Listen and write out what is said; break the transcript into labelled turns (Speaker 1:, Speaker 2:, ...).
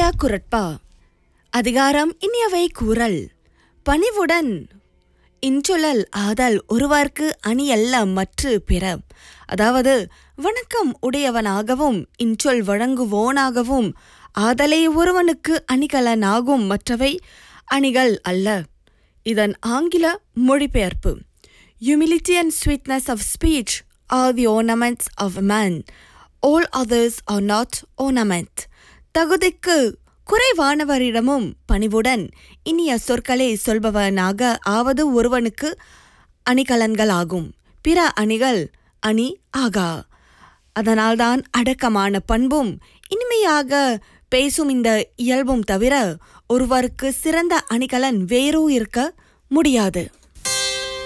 Speaker 1: இனிய குரட்பா அதிகாரம் இனியவை கூறல் பணிவுடன் இன்சொலல் ஆதல் ஒருவர்க்கு அணியல்ல மற்று பிற அதாவது வணக்கம் உடையவனாகவும் இன்சொல் வழங்குவோனாகவும் ஆதலை ஒருவனுக்கு அணிகலனாகும் மற்றவை அணிகள் அல்ல இதன் ஆங்கில மொழிபெயர்ப்பு Humility and sweetness of speech are the ornaments of a man. All others are not ornament. தகுதிக்கு குறைவானவரிடமும் பணிவுடன் இனிய சொற்களை சொல்பவனாக ஆவது ஒருவனுக்கு அணிகலன்களாகும் பிற அணிகள் அணி ஆகா அதனால்தான் அடக்கமான பண்பும் இனிமையாக பேசும் இந்த இயல்பும் தவிர ஒருவருக்கு சிறந்த அணிகலன் வேறோ இருக்க முடியாது